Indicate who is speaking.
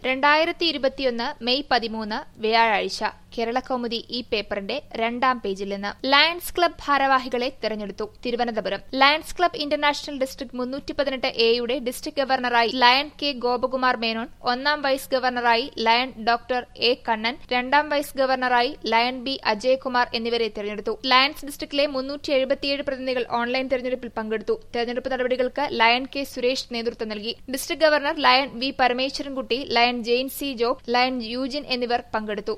Speaker 1: രണ്ടായിരത്തി ഇരുപത്തിയൊന്ന് മെയ് പതിമൂന്ന് വ്യാഴാഴ്ച കേരളകൗമുദി ഈ പേപ്പറിന്റെ രണ്ടാം പേജിൽ നിന്ന് ലയൺസ് ക്ലബ് ഭാരവാഹികളെ തെരഞ്ഞെടുത്തു Thiruvananthapuram lions club international district മുന്നൂറ്റി പതിനെട്ട് എയുടെ ഡിസ്ട്രിക്ട് ഗവർണറായി ലയൺ കെ ഗോപകുമാർ മേനോൻ ഒന്നാം വൈസ് ഗവർണറായി ലയൺ ഡോക്ടർ എ കണ്ണൻ രണ്ടാം വൈസ് ഗവർണറായി ലയൺ ബി അജയകുമാർ എന്നിവരെ തെരഞ്ഞെടുത്തു ലയൺസ് ഡിസ്ട്രിക്റ്റിലെ മുന്നൂറ്റി എഴുപത്തിയേഴ് പ്രതിനിധികൾ ഓൺലൈൻ തെരഞ്ഞെടുപ്പിൽ പങ്കെടുത്തു തെരഞ്ഞെടുപ്പ് നടപടികൾക്ക് ലയൺ കെ സുരേഷ് നേതൃത്വം നൽകി district governor lion V Parameswarankutty lion Jain C Job lion Eugene എന്നിവർ പങ്കെടുത്തു